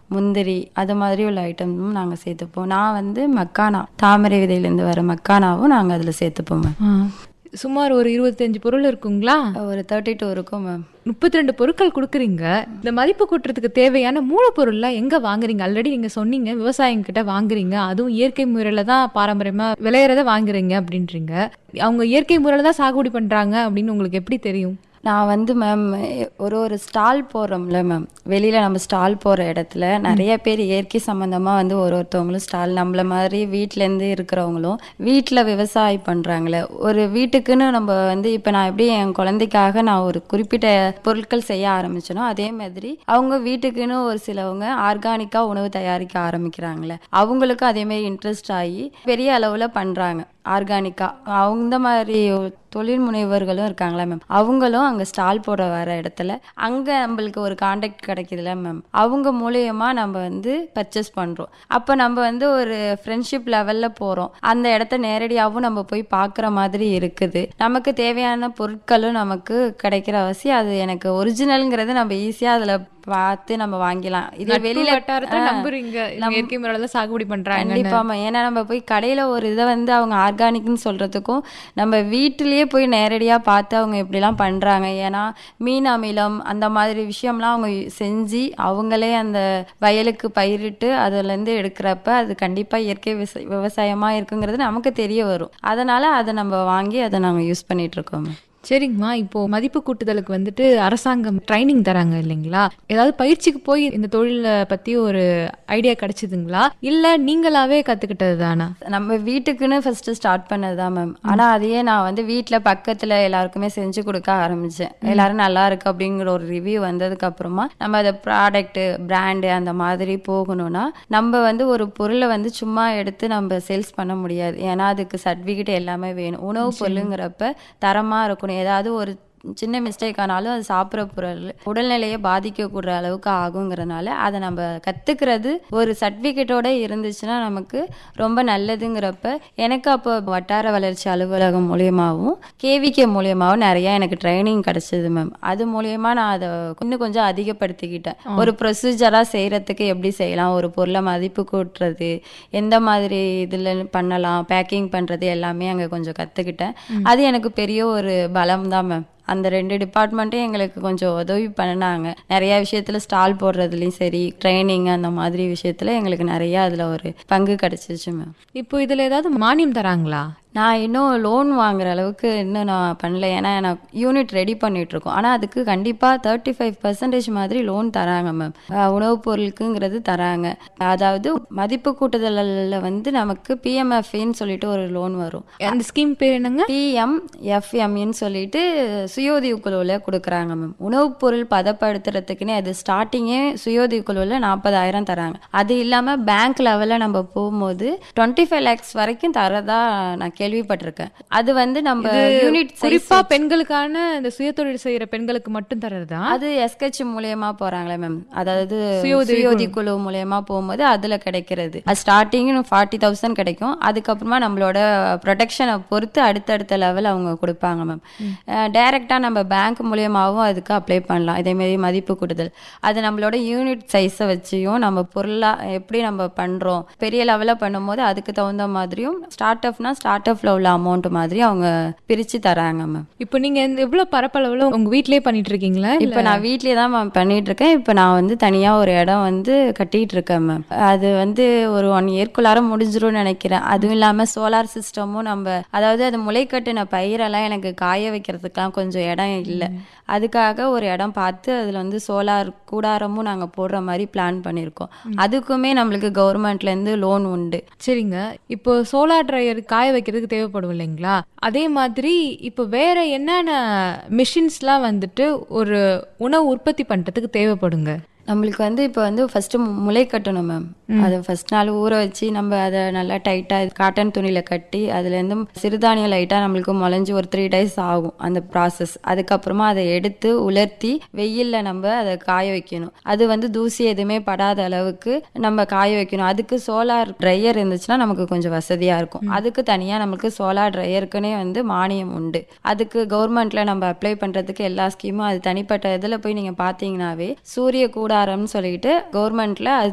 முந்திரி அது மாதிரி உள்ள ஐட்டமும் நாங்கள் சேர்த்துப்போம் நான் வந்து மக்கானா தாமரை விதையிலேருந்து வர மக்கானாவும் நாங்கள் அதில் சேர்த்துப்போம் மேம் ஆ. சுமார் ஒரு இருபத்தஞ்சு பொருள் இருக்குங்களா ஒரு தேர்ட்டி டூ இருக்கும் மேம் முப்பத்தி ரெண்டு பொருட்கள் கொடுக்குறீங்க இந்த மதிப்பு கூட்டுறதுக்கு தேவையான மூலப்பொருள்லாம் எங்க வாங்குறீங்க ஆல்ரெடி நீங்க சொன்னீங்க விவசாயிங்க கிட்ட வாங்குறீங்க அதுவும் இயற்கை முறையில தான் பாரம்பரியமா விளையிறத வாங்குறீங்க அப்படின்றீங்க அவங்க இயற்கை முறையில தான் சாகுபடி பண்றாங்க அப்படின்னு உங்களுக்கு எப்படி தெரியும் நான் வந்து மேம் ஒரு ஒரு ஸ்டால் போடுறோம்ல மேம் வெளியில் நம்ம ஸ்டால் போகிற இடத்துல நிறைய பேர் இயற்கை சம்மந்தமாக வந்து ஒரு ஒருத்தவங்களும் ஸ்டால் நம்மள மாதிரி வீட்டிலேருந்து இருக்கிறவங்களும் வீட்டில் விவசாயம் பண்ணுறாங்களே ஒரு வீட்டுக்குன்னு நம்ம வந்து இப்போ நான் எப்படி என் குழந்தைக்காக நான் ஒரு குறிப்பிட்ட பொருட்கள் செய்ய ஆரம்பிச்சேனோ அதே மாதிரி அவங்க வீட்டுக்குன்னு ஒரு சிலவங்க ஆர்கானிக்காக உணவு தயாரிக்க ஆரம்பிக்கிறாங்களே அவங்களுக்கும் அதே மாதிரி இன்ட்ரெஸ்ட் ஆகி பெரிய அளவில் பண்ணுறாங்க ஆர்கானிக்காக அவங்க மாதிரி தொழில் முனைவர்களும் இருக்காங்களா மேம் அவங்களும் அங்கே ஸ்டால் போட வர இடத்துல அங்கே நம்மளுக்கு ஒரு காண்டாக்ட் கிடைக்குதுல மேம் அவங்க மூலியமா நம்ம வந்து பர்ச்சேஸ் பண்ணுறோம் அப்போ நம்ம வந்து ஒரு ஃப்ரெண்ட்ஷிப் லெவலில் போகிறோம் அந்த இடத்த நேரடியாகவும் நம்ம போய் பார்க்குற மாதிரி இருக்குது நமக்கு தேவையான பொருட்களும் நமக்கு கிடைக்கிற அவசியம் அது எனக்கு ஒரிஜினல்ங்கிறது நம்ம ஈஸியாக அதில் பார்த்து நம்ம வாங்கிக்கலாம் இது வெளியில வட்டாரத்தை நம்புறீங்க இவங்க இயற்கை முறையில தான் சாகுபடி பண்றாங்க கண்டிப்பாமா ஏன்னா நம்ம போய் கடையில ஒரு இதை வந்து அவங்க ஆர்கானிக்னு சொல்றதுக்கும் நம்ம வீட்டிலேயே போய் நேரடியா பார்த்து அவங்க எப்படிலாம் பண்றாங்க ஏன்னா மீன் அமிலம் அந்த மாதிரி விஷயம்லாம் அவங்க செஞ்சு அவங்களே அந்த வயலுக்கு பயிரிட்டு அதுல இருந்து எடுக்கிறப்ப அது கண்டிப்பா இயற்கை விவசா- விவசாயமா இருக்குங்கிறது நமக்கு தெரிய வரும் அதனால அதை நம்ம வாங்கி அதை நாங்க யூஸ் பண்ணிட்டு இருக்கோம் சரிங்கம்மா இப்போ மதிப்பு கூட்டுதலுக்கு வந்துட்டு அரசாங்கம் ட்ரைனிங் தராங்க இல்லைங்களா ஏதாவது பயிற்சிக்கு போய் இந்த தொழிலை பத்தி ஒரு ஐடியா கிடைச்சதுங்களா இல்ல நீங்களாவே கத்துக்கிட்டது தானா நம்ம வீட்டுக்குன்னு ஃபர்ஸ்ட் ஸ்டார்ட் பண்ணதுதான் மேம் ஆனா அதையே நான் வந்து வீட்ல பக்கத்துல எல்லாருக்குமே செஞ்சு கொடுக்க ஆரம்பிச்சேன் எல்லாரும் நல்லா இருக்கு அப்படிங்கிற ஒரு ரிவ்யூ வந்ததுக்கு அப்புறமா நம்ம அதை ப்ராடக்ட் பிராண்டு அந்த மாதிரி போகணும்னா நம்ம வந்து ஒரு பொருளை வந்து சும்மா எடுத்து நம்ம சேல்ஸ் பண்ண முடியாது ஏன்னா அதுக்கு சர்டிஃபிகேட் எல்லாமே வேணும் உணவு பொருளுங்கிறப்ப தரமா இருக்கணும் ஏதாவது ஒரு சின்ன மிஸ்டேக் ஆனாலும் அது சாப்பிட்ற பொருள் உடல்நிலையை பாதிக்கக்கூடிய அளவுக்கு ஆகுங்கிறனால அதை நம்ம கத்துக்கிறது ஒரு சர்டிஃபிகேட்டோட இருந்துச்சுன்னா நமக்கு ரொம்ப நல்லதுங்கிறப்ப எனக்கு அப்போ வட்டார வளர்ச்சி அலுவலகம் மூலியமாகவும் கேவிகே மூலியமாகவும் நிறைய எனக்கு ட்ரைனிங் கிடைச்சது மேம் அது மூலியமா நான் அதை இன்னும் கொஞ்சம் அதிகப்படுத்திக்கிட்டேன் ஒரு ப்ரொசீஜராக செய்யறதுக்கு எப்படி செய்யலாம் ஒரு பொருளை மதிப்பு கூட்டுறது எந்த மாதிரி இதில் பண்ணலாம் பேக்கிங் பண்ணுறது எல்லாமே அங்கே கொஞ்சம் கற்றுக்கிட்டேன் அது எனக்கு பெரிய ஒரு பலம் தான் மேம் அந்த ரெண்டு டிபார்ட்மெண்ட்டும் எங்களுக்கு கொஞ்சம் உதவி பண்ணாங்க நிறைய விஷயத்துல ஸ்டால் போடுறதுலயும் சரி ட்ரைனிங் அந்த மாதிரி விஷயத்துல எங்களுக்கு நிறைய அதுல ஒரு பங்கு கிடைச்சிச்சு மேம் இப்போ இதுல ஏதாவது மானியம் தராங்களா நான் இன்னும் லோன் வாங்குற அளவுக்கு இன்னும் நான் பண்ணல ஏன்னா நான் யூனிட் ரெடி பண்ணிட்டு இருக்கோம் ஆனால் அதுக்கு கண்டிப்பாக தேர்ட்டி ஃபைவ் பர்சன்டேஜ் மாதிரி லோன் தராங்க மேம் உணவுப் பொருளுக்குங்கிறது தராங்க அதாவது மதிப்பு கூட்டுதலில் வந்து நமக்கு பிஎம்எஃப்னு சொல்லிட்டு ஒரு லோன் வரும் அந்த ஸ்கீம் பேர் என்னங்க பிஎம் எஃப்எம்னு சொல்லிட்டு சுயோதவி குழுவில் கொடுக்குறாங்க மேம் உணவுப் பொருள் பதப்படுத்துறதுக்குன்னே அது ஸ்டார்டிங்கே சுயோதவி குழுவில் நாற்பதாயிரம் தராங்க அது இல்லாமல் பேங்க் லெவலில் நம்ம போகும்போது டுவெண்ட்டி ஃபைவ் லேக்ஸ் வரைக்கும் தரதா நான் கேள்விப்பட்டிருக்கேன் அது வந்து நம்ம யூனிட் குறிப்பா பெண்களுக்கான இந்த சுயதொழில் செய்யற பெண்களுக்கு மட்டும் தர்றதா அது எஸ்கட்சி மூலியமா போறாங்களே மேம் அதாவது சுயோதி குழு மூலியமா போகும்போது அதுல கிடைக்கிறது அது ஸ்டார்டிங் ஃபார்ட்டி தௌசண்ட் கிடைக்கும் அதுக்கப்புறமா நம்மளோட ப்ரொடெக்ஷனை பொறுத்து அடுத்தடுத்த லெவல் அவங்க கொடுப்பாங்க மேம் டைரக்டா நம்ம பேங்க் மூலியமாவும் அதுக்கு அப்ளை பண்ணலாம் இதே மாதிரி மதிப்பு கூட்டுதல் அது நம்மளோட யூனிட் சைஸை வச்சியும் நம்ம பொருளா எப்படி நம்ம பண்றோம் பெரிய லெவலில் பண்ணும்போது அதுக்கு தகுந்த மாதிரியும் ஸ்டார்ட் அப்னா ஸ்டார்ட் அப்ல உள்ள அமௌண்ட் மாதிரி அவங்க பிரிச்சு தராங்க மேம் இப்போ நீங்க இந்த எவ்வளவு பரப்பளவுல உங்க வீட்லயே பண்ணிட்டு இருக்கீங்களா இல்ல இப்போ நான் வீட்லயே தான் மேம் பண்ணிட்டு இருக்கேன் இப்போ நான் வந்து தனியா ஒரு இடம் வந்து கட்டிட்டு இருக்கேன் மேம் அது வந்து ஒரு ஒன் இயர்க்குள்ளார முடிஞ்சிரும்னு நினைக்கிறேன் அதுவும் இல்லாம சோலார் சிஸ்டமும் நம்ம அதாவது அது முளைக்கட்டின பயிரெல்லாம் எனக்கு காய வைக்கிறதுக்கெல்லாம் கொஞ்சம் இடம் இல்லை அதுக்காக ஒரு இடம் பார்த்து அதுல வந்து சோலார் கூடாரமும் நாங்க போடுற மாதிரி பிளான் பண்ணியிருக்கோம் அதுக்குமே நம்மளுக்கு கவர்மெண்ட்ல இருந்து லோன் உண்டு சரிங்க இப்போ சோலார் ட்ரையர் காய வைக்கிறதுக்கு தேவைப்படும் இல்லைங்களா அதே மாதிரி இப்போ வேற என்னென்ன மிஷின்ஸ்லாம் வந்துட்டு ஒரு உணவு உற்பத்தி பண்றதுக்கு தேவைப்படுங்க நம்மளுக்கு வந்து இப்போ வந்து ஃபர்ஸ்ட் முளை கட்டணும் மேம் அதை ஃபர்ஸ்ட் நாள் ஊற வச்சு நம்ம அதை நல்லா டைட்டாக காட்டன் துணியில கட்டி அதுலேருந்து சிறுதானியம் லைட்டாக நம்மளுக்கு முளைஞ்சு ஒரு த்ரீ டேஸ் ஆகும் அந்த ப்ராசஸ் அதுக்கப்புறமா அதை எடுத்து உலர்த்தி வெயிலில் நம்ம அதை காய வைக்கணும் அது வந்து தூசி எதுவுமே படாத அளவுக்கு நம்ம காய வைக்கணும் அதுக்கு சோலார் ட்ரையர் இருந்துச்சுன்னா நமக்கு கொஞ்சம் வசதியாக இருக்கும் அதுக்கு தனியாக நமக்கு சோலார் ட்ரையருக்குன்னே வந்து மானியம் உண்டு அதுக்கு கவர்மெண்ட்ல நம்ம அப்ளை பண்ணுறதுக்கு எல்லா ஸ்கீமும் அது தனிப்பட்ட இதில் போய் நீங்கள் பார்த்தீங்கன்னாவே சூரிய கூடாரம்னு சொல்லிட்டு கவர்மெண்ட்ல அது